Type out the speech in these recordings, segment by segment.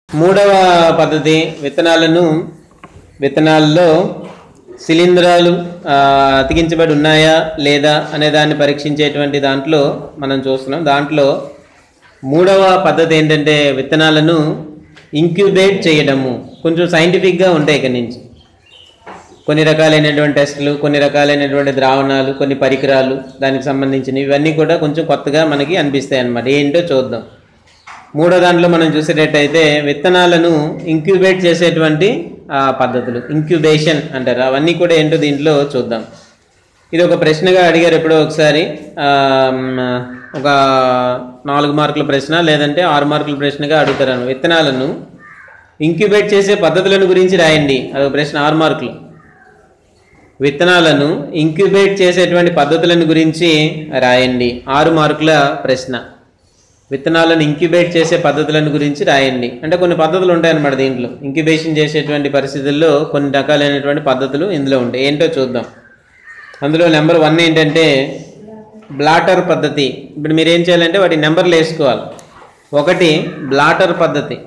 మూడవ పద్ధతి విత్తనాలను విత్తనాల్లో శిలీంధ్రాలు ఆ, అతికించబడి ఉన్నాయా లేదా అనే దాన్ని పరీక్షించేటువంటి దాంట్లో మనం చూస్తున్నాం దాంట్లో మూడవ పద్ధతి ఏంటంటే విత్తనాలను ఇంక్యుబేట్ చేయడము కొంచెం సైంటిఫిక్గా ఉంటాయి ఇక్కడి నుంచి కొన్ని రకాలైనటువంటి టెస్టులు కొన్ని రకాలైనటువంటి ద్రావణాలు కొన్ని పరికరాలు దానికి సంబంధించినవి ఇవన్నీ కూడా కొంచెం కొత్తగా మనకి అనిపిస్తాయి అన్నమాట ఏంటో చూద్దాం మూడో దాంట్లో మనం చూసేటట్టయితే విత్తనాలను ఇంక్యుబేట్ చేసేటువంటి ఆ, పద్ధతులు ఇంక్యుబేషన్ అంటారు అవన్నీ కూడా ఏంటో దీంట్లో చూద్దాం ఇది ఒక ప్రశ్నగా అడిగారు ఎప్పుడో ఒకసారి ఆ, మ్, ఒక నాలుగు మార్కుల ప్రశ్న లేదంటే ఆరు మార్కుల ప్రశ్నగా అడుగుతారు విత్తనాలను ఇంక్యుబేట్ చేసే పద్ధతులను గురించి రాయండి అదొక ప్రశ్న ఆరు మార్కులు విత్తనాలను ఇంక్యుబేట్ చేసేటువంటి పద్ధతులను గురించి రాయండి ఆరు మార్కుల ప్రశ్న విత్తనాలను ఇంక్యుబేట్ చేసే పద్ధతులను గురించి రాయండి అంటే కొన్ని పద్ధతులు ఉంటాయన్నమాట దీంట్లో ఇంక్యుబేషన్ చేసేటువంటి పరిస్థితుల్లో కొన్ని రకాలైనటువంటి పద్ధతులు ఇందులో ఉంటాయి ఏంటో చూద్దాం అందులో నెంబర్ వన్ ఏంటంటే బ్లాటర్ పద్ధతి ఇప్పుడు మీరు ఏం చేయాలంటే వాటి నెంబర్లు వేసుకోవాలి ఒకటి బ్లాటర్ పద్ధతి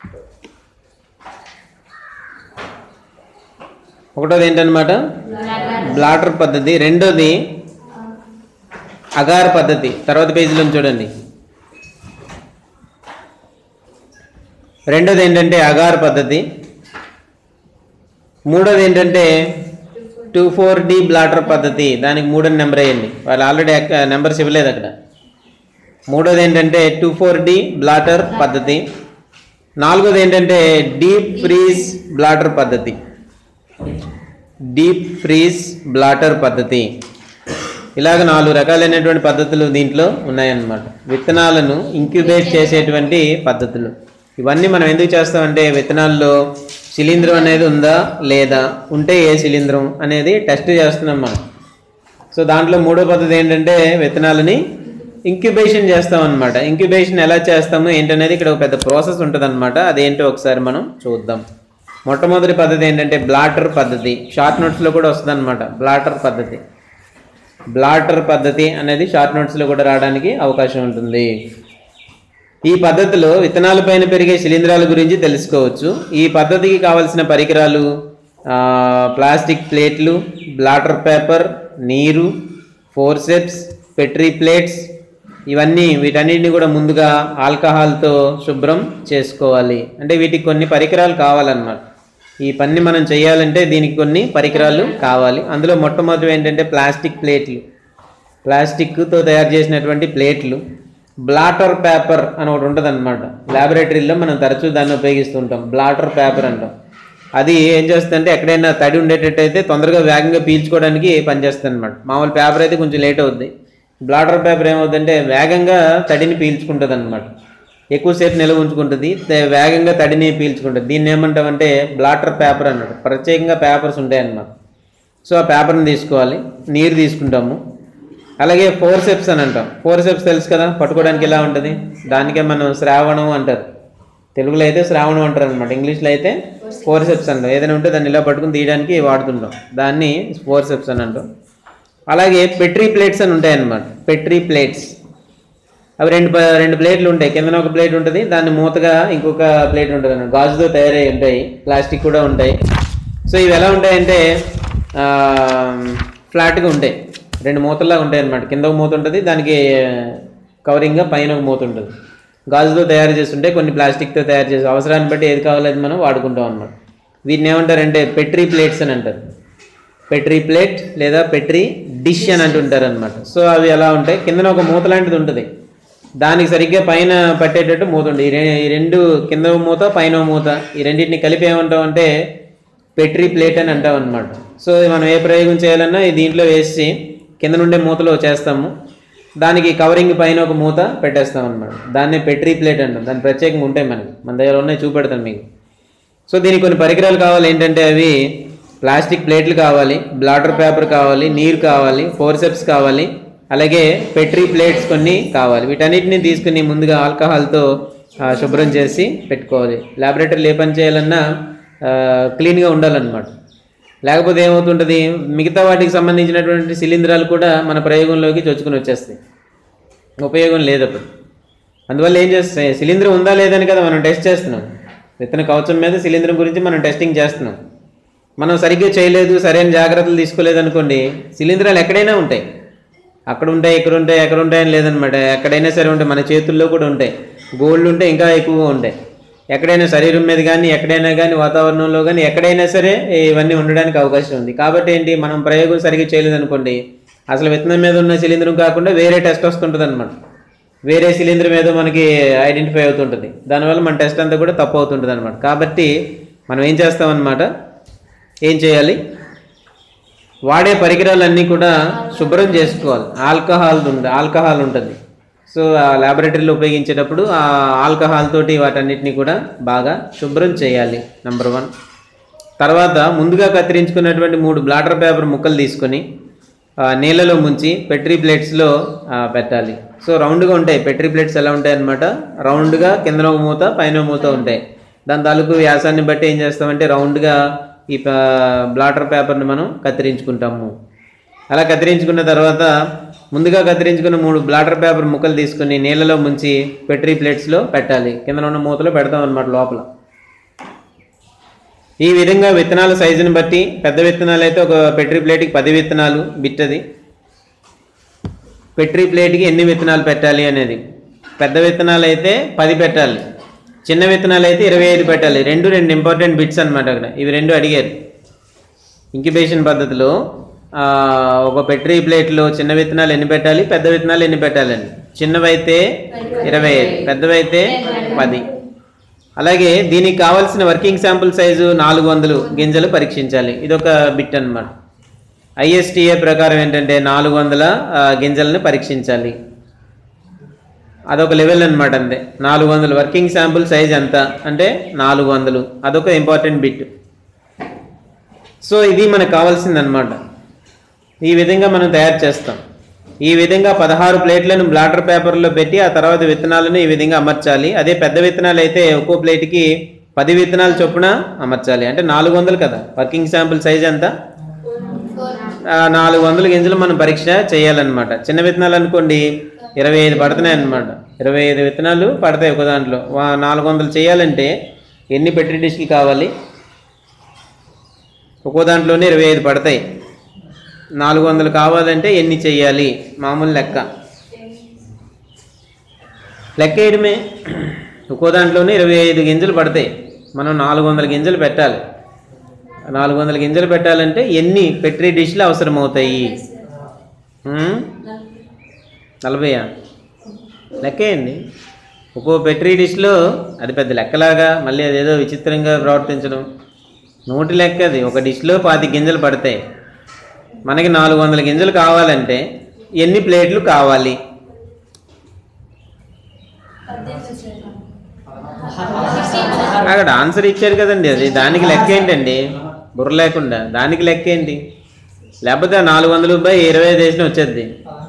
ఒకటోది ఏంటనమాట బ్లాటర్ పద్ధతి రెండోది అగార్ పద్ధతి తర్వాత పేజీలో చూడండి రెండోది ఏంటంటే అగార్ పద్ధతి మూడోది ఏంటంటే టూ ఫోర్ డి బ్లాటర్ పద్ధతి దానికి మూడోని నెంబర్ వేయండి వాళ్ళు ఆల్రెడీ నెంబర్స్ ఇవ్వలేదు అక్కడ మూడోది ఏంటంటే టూ ఫోర్ డి బ్లాటర్ పద్ధతి నాలుగోది ఏంటంటే డీప్ ఫ్రీజ్ బ్లాటర్ పద్ధతి డీప్ ఫ్రీజ్ బ్లాటర్ పద్ధతి ఇలాగ నాలుగు రకాలైనటువంటి పద్ధతులు దీంట్లో ఉన్నాయన్నమాట విత్తనాలను ఇంక్యుబేట్ చేసేటువంటి పద్ధతులు ఇవన్నీ మనం ఎందుకు చేస్తామంటే విత్తనాల్లో శిలీంధ్రం అనేది ఉందా లేదా ఉంటే ఏ శిలీంధ్రం అనేది టెస్ట్ చేస్తున్నాం మనం సో దాంట్లో మూడో పద్ధతి ఏంటంటే విత్తనాలని ఇంక్యుబేషన్ చేస్తాం అనమాట ఇంక్యుబేషన్ ఎలా చేస్తాము ఏంటనేది ఇక్కడ ఒక పెద్ద ప్రాసెస్ ఉంటుంది అనమాట అదేంటో ఒకసారి మనం చూద్దాం మొట్టమొదటి పద్ధతి ఏంటంటే బ్లాటర్ పద్ధతి షార్ట్ నోట్స్లో కూడా వస్తుంది అనమాట బ్లాటర్ పద్ధతి బ్లాటర్ పద్ధతి అనేది షార్ట్ నోట్స్లో కూడా రావడానికి అవకాశం ఉంటుంది ఈ పద్ధతిలో విత్తనాలపైన పెరిగే శిలీంధ్రాల గురించి తెలుసుకోవచ్చు ఈ పద్ధతికి కావలసిన పరికరాలు ఆ, ప్లాస్టిక్ ప్లేట్లు బ్లాటర్ పేపర్ నీరు ఫోర్సెప్స్ పెట్రీ ప్లేట్స్ ఇవన్నీ వీటన్నిటిని కూడా ముందుగా ఆల్కహాల్తో శుభ్రం చేసుకోవాలి అంటే వీటికి కొన్ని పరికరాలు కావాలన్నమాట ఈ పని మనం చేయాలంటే దీనికి కొన్ని పరికరాలు కావాలి అందులో మొట్టమొదటి ఏంటంటే ప్లాస్టిక్ ప్లేట్లు ప్లాస్టిక్తో తయారు చేసినటువంటి ప్లేట్లు బ్లాటర్ పేపర్ అని ఒకటి ఉంటుంది అనమాట ల్యాబొరేటరీలో మనం తరచూ దాన్ని ఉపయోగిస్తుంటాం బ్లాటర్ పేపర్ అంటాం అది ఏం చేస్తుందంటే ఎక్కడైనా తడి ఉండేటట్టయితే తొందరగా వేగంగా పీల్చుకోవడానికి పనిచేస్తుంది అనమాట మామూలు పేపర్ అయితే కొంచెం లేట్ అవుద్ది బ్లాటర్ పేపర్ ఏమవుతుందంటే వేగంగా తడిని పీల్చుకుంటుంది అనమాట ఎక్కువసేపు నిల్వ ఉంచుకుంటుంది తే- వేగంగా తడిని పీల్చుకుంటుంది దీన్ని ఏమంటామంటే బ్లాటర్ పేపర్ అన్నమాట ప్రత్యేకంగా పేపర్స్ ఉంటాయి అన్నమాట సో ఆ పేపర్ని తీసుకోవాలి నీరు తీసుకుంటాము అలాగే ఫోర్సెప్స్ అని అంటాం ఫోర్సెప్స్ తెలుసు కదా పట్టుకోవడానికి ఎలా ఉంటుంది దానికే మనం శ్రావణం అంటారు తెలుగులో అయితే శ్రావణం అంటారు అనమాట ఇంగ్లీష్లో అయితే ఫోర్సెప్స్ అంటాం ఏదైనా ఉంటే దాన్ని ఇలా పట్టుకుని తీయడానికి వాడుతుంటాం దాన్ని ఫోర్సెప్స్ అని అంటాం అలాగే పెట్రీ ప్లేట్స్ అని ఉంటాయి అన్నమాట పెట్రీ ప్లేట్స్ అవి రెండు ప- రెండు ప్లేట్లు ఉంటాయి కిందన ఒక ప్లేట్ ఉంటుంది దాన్ని మూతగా ఇంకొక ప్లేట్ ఉంటుంది అన్నమాట గాజుతో తయారై ఉంటాయి ప్లాస్టిక్ కూడా ఉంటాయి సో ఇవి ఎలా ఉంటాయంటే ఆ, ఫ్లాట్గా ఉంటాయి రెండు మూతల్లా ఉంటాయి అన్నమాట కింద ఒక మూత ఉంటుంది దానికి కవరింగ్గా పైన ఒక మూత ఉంటుంది గాజుతో తయారు చేస్తుంటే కొన్ని ప్లాస్టిక్తో తయారు చేసి అవసరాన్ని బట్టి ఏది కావాలో అది మనం వాడుకుంటాం అన్నమాట వీటిని ఏమంటారంటే పెట్రీ ప్లేట్స్ అని అంటారు పెట్రీ ప్లేట్ లేదా పెట్రీ డిష్ అని అంటుంటారు అనమాట సో అవి ఎలా ఉంటాయి కిందన ఒక మూత లాంటిది ఉంటుంది దానికి సరిగ్గా పైన పట్టేటట్టు మూత ఉంటుంది ఈ రె- ఈ రెండు కింద ఓ మూత పైన ఓ మూత ఈ రెండింటిని కలిపి ఏమంటాం అంటే పెట్రీ ప్లేట్ అని అంటాం అనమాట సో మనం ఏ ప్రయోగం చేయాలన్నా ఈ దీంట్లో వేసి కింద నుండే మూతలో చేస్తాము దానికి కవరింగ్ పైన ఒక మూత పెట్టేస్తాం అనమాట దాన్నే పెట్రీ ప్లేట్ అంటాం దాని ప్రత్యేకంగా ఉంటాయి మనకి మన దగ్గర ఉన్నాయి చూపెడతాను మీకు సో దీనికి కొన్ని పరికరాలు కావాలి ఏంటంటే అవి ప్లాస్టిక్ ప్లేట్లు కావాలి బ్లాటర్ పేపర్ కావాలి నీరు కావాలి ఫోర్సెప్స్ కావాలి అలాగే పెట్రీ ప్లేట్స్ కొన్ని కావాలి వీటన్నిటిని తీసుకుని ముందుగా ఆల్కహాల్తో ఆ, శుభ్రం చేసి పెట్టుకోవాలి ల్యాబొరేటరీలో ఏ పని చేయాలన్నా ఆ, క్లీన్గా ఉండాలన్నమాట లేకపోతే ఏమవుతుంటుంది మిగతా వాటికి సంబంధించినటువంటి శిలీంధ్రాలు కూడా మన ప్రయోగంలోకి చొచ్చుకుని వచ్చేస్తాయి ఉపయోగం లేదు అప్పుడు అందువల్ల ఏం చేస్తాయి శిలీంధ్రం ఉందా లేదని కదా మనం టెస్ట్ చేస్తున్నాం విత్తన కవచం మీద శిలీంధ్రం గురించి మనం టెస్టింగ్ చేస్తున్నాం మనం సరిగ్గా చేయలేదు సరైన జాగ్రత్తలు తీసుకోలేదు అనుకోండి శిలీంధ్రాలు ఎక్కడైనా ఉంటాయి అక్కడ ఉంటాయి ఇక్కడ ఉంటాయి ఎక్కడ ఉంటాయని లేదనమాట ఎక్కడైనా సరే ఉంటాయి మన చేతుల్లో కూడా ఉంటాయి గోల్డ్ ఉంటే ఇంకా ఎక్కువగా ఉంటాయి ఎక్కడైనా శరీరం మీద కానీ ఎక్కడైనా కానీ వాతావరణంలో కానీ ఎక్కడైనా సరే ఇవన్నీ ఉండడానికి అవకాశం ఉంది కాబట్టి ఏంటి మనం ప్రయోగం సరిగ్గా చేయలేదు అనుకోండి అసలు విత్తనం మీద ఉన్న శిలీంధ్రం కాకుండా వేరే టెస్ట్ వస్తుంటుంది అనమాట వేరే శిలీంధ్రం ఏదో మనకి ఐడెంటిఫై అవుతుంటుంది దానివల్ల మన టెస్ట్ అంతా కూడా తప్పు అవుతుంటుంది అనమాట కాబట్టి మనం ఏం చేస్తామన్నమాట ఏం చేయాలి వాడే పరికరాలన్నీ కూడా శుభ్రం చేసుకోవాలి ఆల్కహాల్ ఉంది ఆల్కహాల్ ఉంటుంది సో ఆ ల్యాబొరేటరీలో ఉపయోగించేటప్పుడు ఆ ఆల్కహాల్ తోటి వాటన్నిటిని కూడా బాగా శుభ్రం చేయాలి నెంబర్ వన్ తర్వాత ముందుగా కత్తిరించుకున్నటువంటి మూడు బ్లాటర్ పేపర్ ముక్కలు తీసుకొని ఆ, నీళ్ళలో ముంచి పెట్రీ ప్లేట్స్లో ఆ, పెట్టాలి సో రౌండ్గా ఉంటాయి పెట్రీ ప్లేట్స్ ఎలా ఉంటాయి అనమాట రౌండ్గా కిందన ఒక మూత పైన ఒక మూత ఉంటాయి దాని తాలూకు వ్యాసాన్ని బట్టి ఏం చేస్తామంటే రౌండ్గా ఈ ప- బ్లాటర్ పేపర్ని మనం కత్తిరించుకుంటాము అలా కత్తిరించుకున్న తర్వాత ముందుగా కత్తిరించుకున్న మూడు బ్లాటర్ పేపర్ ముక్కలు తీసుకుని నీళ్ళలో ముంచి పెట్రీ ప్లేట్స్లో పెట్టాలి కింద ఉన్న మూతలో పెడతాం అనమాట లోపల ఈ విధంగా విత్తనాల సైజుని బట్టి పెద్ద విత్తనాలు అయితే ఒక పెట్రీ ప్లేట్కి పది విత్తనాలు బిట్టది పెట్రీ ప్లేట్కి ఎన్ని విత్తనాలు పెట్టాలి అనేది పెద్ద విత్తనాలు అయితే పది పెట్టాలి చిన్న విత్తనాలు అయితే ఇరవై ఐదు పెట్టాలి రెండు రెండు ఇంపార్టెంట్ బిట్స్ అనమాట అక్కడ ఇవి రెండు అడిగారు ఇంక్యుబేషన్ పద్ధతిలో ఆ, ఒక పెట్రీ ప్లేట్లో చిన్న విత్తనాలు ఎన్ని పెట్టాలి పెద్ద విత్తనాలు ఎన్ని పెట్టాలని చిన్నవైతే ఇరవై ఐదు పెద్దవైతే పది అలాగే దీనికి కావాల్సిన వర్కింగ్ శాంపుల్ సైజు నాలుగు వందలు గింజలు పరీక్షించాలి ఇదొక బిట్ అన్నమాట ఐఎస్టిఏ ప్రకారం ఏంటంటే నాలుగు వందల ఆ, గింజలను పరీక్షించాలి అదొక లెవెల్ అనమాట అంతే నాలుగు వందలు వర్కింగ్ శాంపుల్ సైజ్ ఎంత అంటే నాలుగు వందలు అదొక ఇంపార్టెంట్ బిట్ సో ఇది మనకు కావాల్సిందనమాట ఈ విధంగా మనం తయారు చేస్తాం ఈ విధంగా పదహారు ప్లేట్లను బ్లాటర్ పేపర్లో పెట్టి ఆ తర్వాత విత్తనాలను ఈ విధంగా అమర్చాలి అదే పెద్ద విత్తనాలు అయితే ఒక్కో ప్లేట్కి పది విత్తనాలు చొప్పున అమర్చాలి అంటే నాలుగు వందలు కదా వర్కింగ్ శాంపుల్ సైజ్ ఎంత ఆ, నాలుగు వందల గింజలు మనం పరీక్ష చేయాలన్నమాట చిన్న విత్తనాలు అనుకోండి ఇరవై ఐదు పడుతున్నాయి అన్నమాట ఇరవై ఐదు విత్తనాలు పడతాయి ఒక దాంట్లో వా- నాలుగు వందలు చేయాలంటే ఎన్ని పెట్రీ డిష్కి కావాలి ఒక్కో దాంట్లోనే ఇరవై ఐదు పడతాయి నాలుగు వందలు కావాలంటే ఎన్ని చెయ్యాలి మామూలు లెక్క లెక్క వేయడమే ఒక్కో దాంట్లోనే ఇరవై ఐదు గింజలు పడతాయి మనం నాలుగు వందల గింజలు పెట్టాలి నాలుగు వందల గింజలు పెట్టాలంటే ఎన్ని పెట్రీ డిష్లు అవసరం అవుతాయి ఉమ్? నలభైయా లెక్కేయండి ఒక్కో పెట్రీ డిష్లో అది పెద్ద లెక్కలాగా మళ్ళీ అదేదో విచిత్రంగా ప్రవర్తించడం నోటి లెక్క అది ఒక డిష్లో పాతి గింజలు పడతాయి మనకి నాలుగు వందల గింజలు కావాలంటే ఎన్ని ప్లేట్లు కావాలి అక్కడ ఆన్సర్ ఇచ్చారు కదండి అది దానికి లెక్క ఏంటండి బుర్ర లేకుండా దానికి లెక్క ఏంటి లేకపోతే ఆ నాలుగు వందల బై ఇరవై ఐదు వేసిన వచ్చేది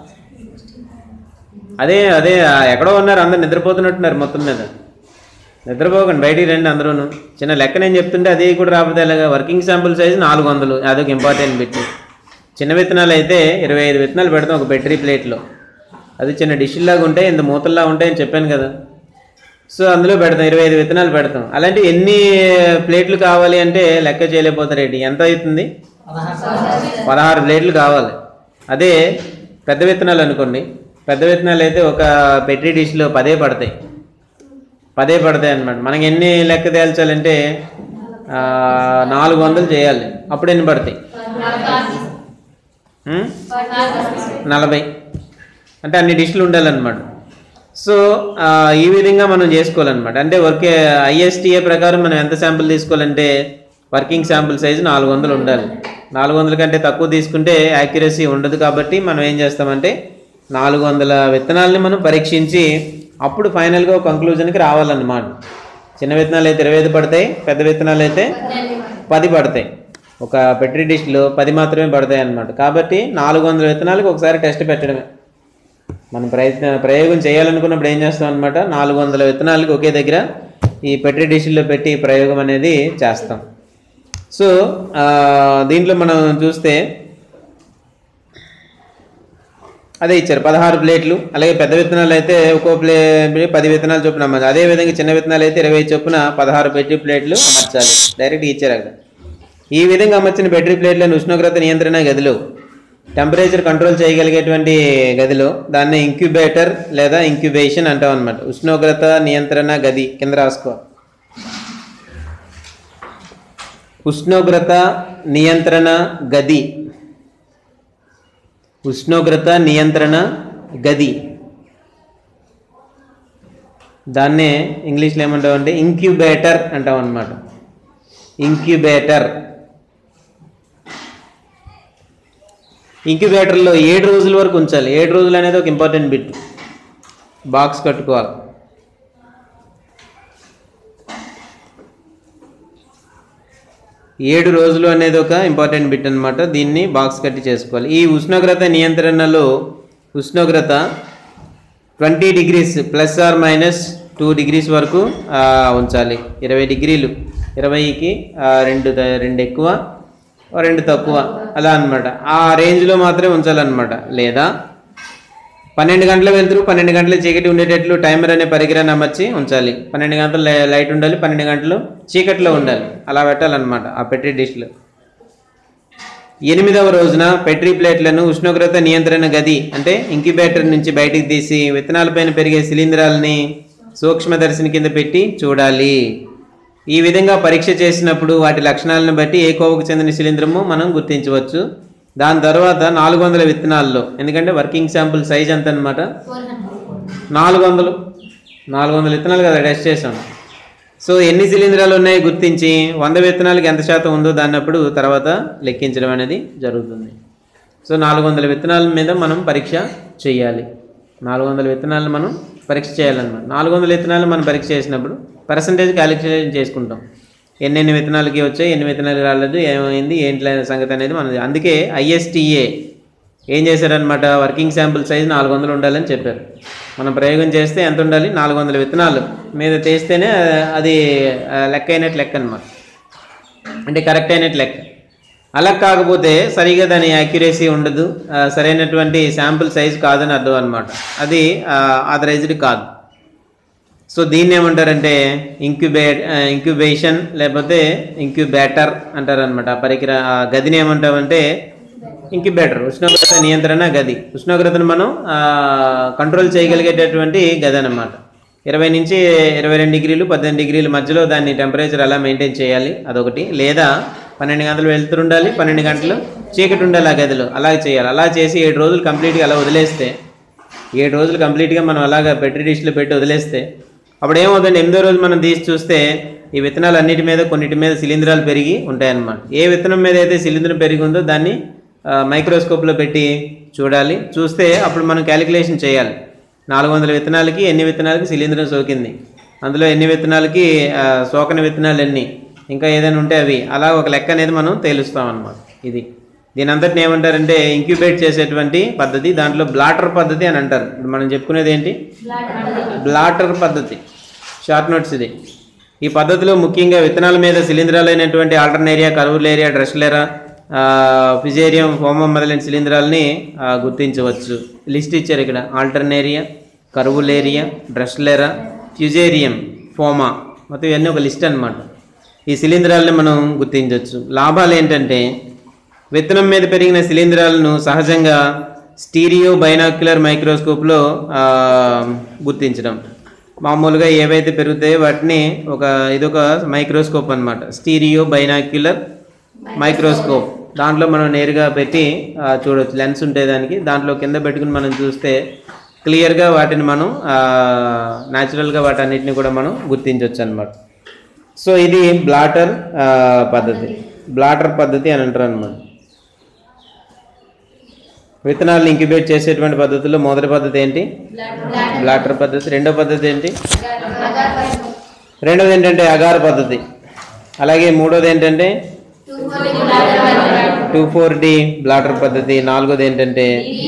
అదే అదే ఆ ఎక్కడో ఉన్నారు అందరు నిద్రపోతున్నట్టున్నారు మొత్తం మీద నిద్రపోకండి బయటికి రండి అందరూను చిన్న లెక్క నేను చెప్తుంటే అది కూడా రాకపోతే ఎలాగా వర్కింగ్ శాంపుల్ సైజ్ నాలుగు వందలు అదొక ఇంపార్టెంట్ బిట్ చిన్న విత్తనాలు అయితే ఇరవై ఐదు విత్తనాలు పెడతాం ఒక బెటరీ ప్లేట్లో అది చిన్న డిష్లాగా ఉంటాయి ఇంత మూతల్లా ఉంటాయని చెప్పాను కదా సో అందులో పెడతాం ఇరవై ఐదు విత్తనాలు పెడతాం అలాంటి ఎన్ని ప్లేట్లు కావాలి అంటే లెక్క చేయలేకపోతారేంటి ఎంత అవుతుంది పదహారు ప్లేట్లు కావాలి అదే పెద్ద విత్తనాలు అనుకోండి పెద్ద విత్తనాలు అయితే ఒక పెట్రీ డిష్లో పదే పడతాయి పదే పడతాయి అన్నమాట మనకి ఎన్ని లెక్క తేల్చాలంటే ఆ, నాలుగు వందలు చేయాలి అప్పుడు ఎన్ని పడతాయి ఉం? నలభై అంటే అన్ని డిష్లు ఉండాలన్నమాట సో ఆ, ఈ విధంగా మనం చేసుకోవాలన్నమాట అంటే వర్క్ ఐఎస్టిఏ ప్రకారం మనం ఎంత శాంపుల్ తీసుకోవాలంటే వర్కింగ్ శాంపుల్ సైజు నాలుగు వందలు ఉండాలి నాలుగు వందల కంటే తక్కువ తీసుకుంటే యాక్యురసీ ఉండదు కాబట్టి మనం ఏం చేస్తామంటే నాలుగు వందల విత్తనాలని మనం పరీక్షించి అప్పుడు ఫైనల్గా ఒక కంక్లూజన్కి రావాలన్నమాట చిన్న విత్తనాలు అయితే ఇరవై ఐదు పడతాయి పెద్ద విత్తనాలు అయితే పది పడతాయి ఒక పెట్రీ డిష్లో పది మాత్రమే పడతాయి అన్నమాట కాబట్టి నాలుగు వందల విత్తనాలకు ఒకసారి టెస్ట్ పెట్టడమే మనం ప్రయత్న ప్రయోగం చేయాలనుకున్నప్పుడు ఏం చేస్తాం అనమాట నాలుగు వందల విత్తనాలకి ఒకే దగ్గర ఈ పెట్రీ డిష్లో పెట్టి ప్రయోగం అనేది చేస్తాం సో ఆ, దీంట్లో మనం చూస్తే అదే ఇచ్చారు పదహారు ప్లేట్లు అలాగే పెద్ద విత్తనాలు అయితే ఒక్కో ప్లే పది విత్తనాలు చొప్పున అమ్మాలి అదే విధంగా చిన్న విత్తనాలు అయితే ఇరవై చొప్పున పదహారు బెట్రీ ప్లేట్లు అమర్చాలి డైరెక్ట్ ఇచ్చారు అక్కడ ఈ విధంగా అమర్చిన బెట్రీ ప్లేట్లను ఉష్ణోగ్రత నియంత్రణ గదిలో టెంపరేచర్ కంట్రోల్ చేయగలిగేటువంటి గదిలో దాన్ని ఇంక్యుబేటర్ లేదా ఇంక్యుబేషన్ అంటాం అనమాట ఉష్ణోగ్రత నియంత్రణ గది కింద రాసుకో ఉష్ణోగ్రత నియంత్రణ గది ఉష్ణోగ్రత నియంత్రణ గది దాన్నే ఇంగ్లీష్లో ఏమంటాం అంటే ఇంక్యుబేటర్ అంటాం అనమాట ఇంక్యుబేటర్ ఇంక్యుబేటర్లో ఏడు రోజుల వరకు ఉంచాలి ఏడు రోజులు అనేది ఒక ఇంపార్టెంట్ బిట్ బాక్స్ కట్టుకోవాలి ఏడు రోజులు అనేది ఒక ఇంపార్టెంట్ బిట్ అనమాట దీన్ని బాక్స్ కట్టి చేసుకోవాలి ఈ ఉష్ణోగ్రత నియంత్రణలో ఉష్ణోగ్రత twenty degrees plus or minus two degrees వరకు ఆ, ఉంచాలి ఇరవై డిగ్రీలు ఇరవైకి ఆ, రెండు త- రెండు ఎక్కువ ఓ రెండు తక్కువ అలా అన్నమాట ఆ రేంజ్లో మాత్రమే ఉంచాలన్నమాట లేదా పన్నెండు గంటల వెళ్తురు పన్నెండు గంటల చీకటి ఉండేటట్లు టైమర్ అనే పరికరాన్ని అమర్చి ఉంచాలి పన్నెండు గంటలు లై- లైట్ ఉండాలి పన్నెండు గంటలు చీకట్లో ఉండాలి అలా పెట్టాలన్నమాట ఆ పెట్రీ డిష్లో ఎనిమిదవ రోజున పెట్రీ ప్లేట్లను ఉష్ణోగ్రత నియంత్రణ గది అంటే ఇంక్యుబేటర్ నుంచి బయటికి తీసి విత్తనాలపైన పెరిగే శిలీంధ్రాలని సూక్ష్మదర్శిని కింద పెట్టి చూడాలి ఈ విధంగా పరీక్ష చేసినప్పుడు వాటి లక్షణాలను బట్టి ఏ కోవకు చెందిన శిలీంధ్రము మనం గుర్తించవచ్చు దాని తర్వాత నాలుగు వందల విత్తనాల్లో ఎందుకంటే వర్కింగ్ శాంపుల్ సైజ్ ఎంత అనమాట నాలుగు వందలు నాలుగు వందల విత్తనాలు కదా టెస్ట్ చేసాం సో ఎన్ని శిలీంధ్రాలు ఉన్నాయో గుర్తించి వంద విత్తనాలకి ఎంత శాతం ఉందో దాన్నప్పుడు తర్వాత లెక్కించడం అనేది జరుగుతుంది సో నాలుగు వందల విత్తనాల మీద మనం పరీక్ష చేయాలి నాలుగు వందల విత్తనాలను మనం పరీక్ష చేయాలన్నమాట నాలుగు వందల విత్తనాలు మనం పరీక్ష చేసినప్పుడు పర్సంటేజ్ క్యాలిక్యులేషన్ చేసుకుంటాం ఎన్నెన్ని విత్తనాలకి వచ్చాయి ఎన్ని విత్తనాలు రాలేదు ఏమైంది ఏంటి సంగతి అనేది మనది అందుకే ఐఎస్టీఏ ఏం చేశారనమాట వర్కింగ్ శాంపుల్ సైజ్ నాలుగు వందలు ఉండాలని చెప్పారు మనం ప్రయోగం చేస్తే ఎంత ఉండాలి నాలుగు వందల విత్తనాలు మీద తీస్తేనే అది ఆ, లెక్క అయినట్టు లెక్క అనమాట అంటే కరెక్ట్ అయినట్టు లెక్క అలా కాకపోతే సరిగా దాని యాక్యురసీ ఉండదు ఆ, సరైనటువంటి శాంపుల్ సైజ్ కాదని అర్థం అనమాట అది ఆథరైజ్డ్ కాదు సో దీన్ని ఏమంటారంటే ఇంక్యుబే ఇంక్యుబేషన్ లేకపోతే ఇంక్యుబేటర్ అంటారు అనమాట ఆ పరికర ఆ గదిని ఏమంటామంటే ఇంక్యుబేటర్ ఉష్ణోగ్రత నియంత్రణ గది ఉష్ణోగ్రతను మనం ఆ, కంట్రోల్ చేయగలిగేటటువంటి గది అన్నమాట ఇరవై నుంచి ఇరవై రెండు డిగ్రీలు పద్దెనిమిది డిగ్రీల మధ్యలో దాన్ని టెంపరేచర్ అలా మెయింటైన్ చేయాలి అదొకటి లేదా పన్నెండు గంటలు వెళ్తురు ఉండాలి పన్నెండు గంటలు చీకటి ఉండాలి ఆ గదిలో అలా చేయాలి అలా చేసి ఏడు రోజులు కంప్లీట్గా అలా వదిలేస్తే ఏడు రోజులు కంప్లీట్గా మనం అలాగా పెట్టి డిష్లో పెట్టి వదిలేస్తే అప్పుడు ఏమవుతుంది ఎనిమిదో రోజు మనం తీసి చూస్తే ఈ విత్తనాలు అన్నిటి మీద కొన్నిటి మీద శిలీంధ్రాలు పెరిగి ఉంటాయన్నమాట ఏ విత్తనం మీద అయితే శిలీంధ్రం పెరిగి ఉందో దాన్ని ఆ, మైక్రోస్కోప్లో పెట్టి చూడాలి చూస్తే అప్పుడు మనం క్యాలిక్యులేషన్ చేయాలి నాలుగు వందల విత్తనాలకి ఎన్ని విత్తనాలకి శిలీంధ్రం సోకింది అందులో ఎన్ని విత్తనాలకి ఆ, సోకని విత్తనాలు ఎన్ని ఇంకా ఏదైనా ఉంటే అవి అలా ఒక లెక్క అనేది మనం తేలుస్తాం అన్నమాట ఇది దీని అంతటిని ఏమంటారంటే ఇంక్యుబేట్ చేసేటువంటి పద్ధతి దాంట్లో బ్లాటర్ పద్ధతి అని అంటారు ఇప్పుడు మనం చెప్పుకునేది ఏంటి బ్లాటర్ పద్ధతి షార్ట్ నోట్స్ ఇది ఈ పద్ధతిలో ముఖ్యంగా విత్తనాల మీద శిలీంధ్రాలైనటువంటి ఆల్టర్నేరియా కరువులేరియా డ్రస్లేరా ఫిజేరియం హోమం మొదలైన శిలీంధ్రాలని ఆ, గుర్తించవచ్చు లిస్ట్ ఇచ్చారు ఇక్కడ alternaria curvularia drechslera fusarium phoma మొత్తం ఇవన్నీ ఒక లిస్ట్ అన్నమాట ఈ శిలీంధ్రాలని మనం గుర్తించవచ్చు లాభాలు ఏంటంటే విత్తనం మీద పెరిగిన శిలీంధ్రాలను సహజంగా స్టీరియో బైనాక్యులర్ మైక్రోస్కోప్లో ఆ, గుర్తించడం మామూలుగా ఏవైతే పెరుగుతాయో వాటిని ఒక ఇదొక మైక్రోస్కోప్ అన్నమాట స్టీరియో బైనాక్యులర్ మైక్రోస్కోప్ దాంట్లో మనం నేరుగా పెట్టి ఆ, చూడొచ్చు లెన్స్ ఉంటే దానికి దాంట్లో కింద పెట్టుకుని మనం చూస్తే క్లియర్గా వాటిని మనం న్యాచురల్గా వాటన్నిటిని కూడా మనం గుర్తించవచ్చు అనమాట సో ఇది బ్లాటర్ ఆ, పద్ధతి బ్లాటర్ పద్ధతి అని అంటారు అనమాట విత్తనాలను ఇంక్యుబేట్ చేసేటువంటి పద్ధతుల్లో మొదటి పద్ధతి ఏంటి బ్లాటర్ పద్ధతి రెండో పద్ధతి ఏంటి రెండోది ఏంటంటే అగార పద్ధతి అలాగే మూడోది ఏంటంటే టూ ఫోర్ డి బ్లాటర్ పద్ధతి నాలుగోది ఏంటంటే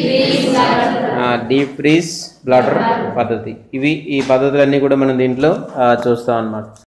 డీప్ ఫ్రీజ్ బ్లాటర్ పద్ధతి ఇవి ఈ పద్ధతులన్నీ కూడా మనం దీంట్లో ఆ, చూస్తాం అన్నమాట